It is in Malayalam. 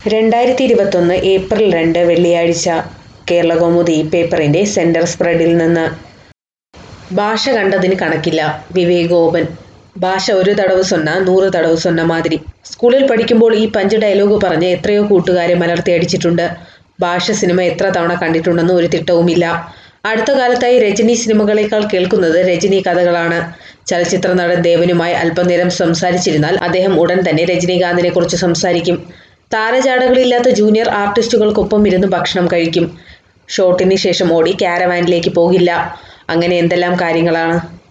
രണ്ടായിരത്തി ഇരുപത്തൊന്ന് ഏപ്രിൽ രണ്ട് വെള്ളിയാഴ്ച കേരളകൗമുദി പേപ്പറിന്റെ സെന്റർ സ്പ്രെഡിൽ നിന്ന് ഭാഷ കണ്ടതിന് കണക്കില്ല വിവേക് ഓപൻ ഭാഷ ഒരു തടവ് സൊന്ന നൂറ് തടവ് സൊന്ന മാതിരി സ്കൂളിൽ പഠിക്കുമ്പോൾ ഈ പഞ്ച് ഡയലോഗ് പറഞ്ഞ് എത്രയോ കൂട്ടുകാരെ മലർത്തിയടിച്ചിട്ടുണ്ട് ഭാഷ സിനിമ എത്ര തവണ കണ്ടിട്ടുണ്ടെന്ന് ഒരു തിട്ടവുമില്ല അടുത്ത കാലത്തായി രജനി സിനിമകളേക്കാൾ കേൾക്കുന്നത് രജനി കഥകളാണ് ചലച്ചിത്ര നടൻ ദേവനുമായി അല്പനേരം സംസാരിച്ചിരുന്നാൽ അദ്ദേഹം ഉടൻ തന്നെ രജനീകാന്തിനെ കുറിച്ച് സംസാരിക്കും താരജാടകളില്ലാത്ത ജൂനിയർ ആർട്ടിസ്റ്റുകൾക്കൊപ്പം ഇരുന്ന് ഭക്ഷണം കഴിക്കും ഷോട്ടിന് ശേഷം ഓടി ക്യാരവാനിലേക്ക് പോകില്ല അങ്ങനെ എന്തെല്ലാം കാര്യങ്ങളാണ്